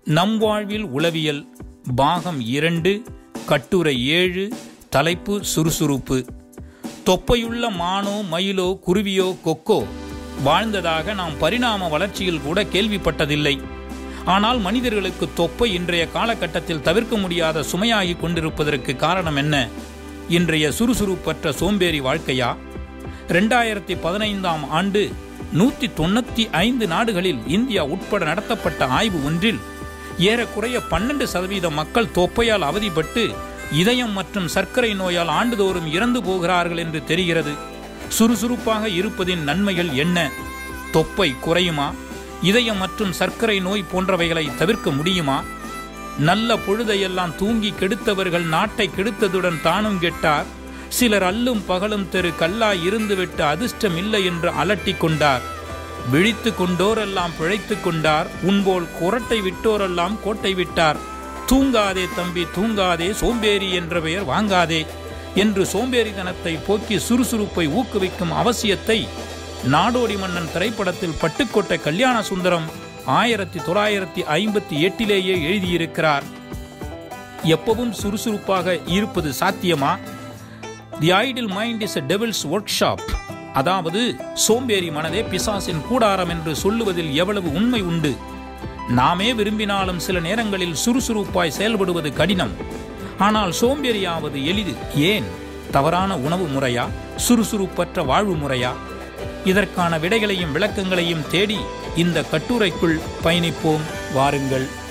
நம் வாழ்வில் உளவியல் பாகம் இரண்டு கட்டுரை ஏழு தலைப்பு சுறுசுறுப்பு தொப்பையுள்ள மானோ மயிலோ குருவியோ கொக்கோ வாழ்ந்ததாக நாம் பரிணாம வளர்ச்சியில் கூட கேள்விப்பட்டதில்லை ஆனால் மனிதர்களுக்கு தொப்பை இன்றைய காலகட்டத்தில் தவிர்க்க முடியாத சுமையாகி கொண்டிருப்பதற்கு காரணம் என்ன இன்றைய சுறுசுறுப்பற்ற சோம்பேறி வாழ்க்கையா ரெண்டாயிரத்தி பதினைந்தாம் ஆண்டு நூற்றி தொண்ணூற்றி ஐந்து நாடுகளில் இந்தியா உட்பட நடத்தப்பட்ட ஆய்வு ஒன்றில் ஏறக்குறைய பன்னெண்டு சதவீத மக்கள் தொப்பையால் அவதிப்பட்டு இதயம் மற்றும் சர்க்கரை நோயால் ஆண்டுதோறும் இறந்து போகிறார்கள் என்று தெரிகிறது சுறுசுறுப்பாக இருப்பதின் நன்மைகள் என்ன தொப்பை குறையுமா இதயம் மற்றும் சர்க்கரை நோய் போன்றவைகளை தவிர்க்க முடியுமா நல்ல பொழுதையெல்லாம் தூங்கி கெடுத்தவர்கள் நாட்டை கெடுத்ததுடன் தானும் கெட்டார் சிலர் அல்லும் பகலும் தெரு கல்லாய் இருந்துவிட்டு அதிர்ஷ்டம் இல்லை என்று அலட்டிக் கொண்டார் விழித்து கொண்டோரெல்லாம் பிழைத்து கொண்டார் உன்போல் குரட்டை விட்டோரெல்லாம் கோட்டை விட்டார் தூங்காதே தம்பி தூங்காதே சோம்பேறி என்ற பெயர் வாங்காதே என்று சோம்பேறித்தனத்தை போக்கி சுறுசுறுப்பை ஊக்குவிக்கும் அவசியத்தை நாடோடி மன்னன் திரைப்படத்தில் பட்டுக்கோட்டை கல்யாண சுந்தரம் ஆயிரத்தி தொள்ளாயிரத்தி ஐம்பத்தி எட்டிலேயே எழுதியிருக்கிறார் எப்பவும் சுறுசுறுப்பாக இருப்பது சாத்தியமா the idle mind is a devil's workshop அதாவது சோம்பேறி மனதே பிசாசின் கூடாரம் என்று சொல்லுவதில் எவ்வளவு உண்மை உண்டு நாமே விரும்பினாலும் சில நேரங்களில் சுறுசுறுப்பாய் செயல்படுவது கடினம் ஆனால் சோம்பேறியாவது எளிது ஏன் தவறான உணவு முறையா சுறுசுறுப்பற்ற வாழ்வு முறையா இதற்கான விடைகளையும் விளக்கங்களையும் தேடி இந்த கட்டுரைக்குள் பயணிப்போம் வாருங்கள்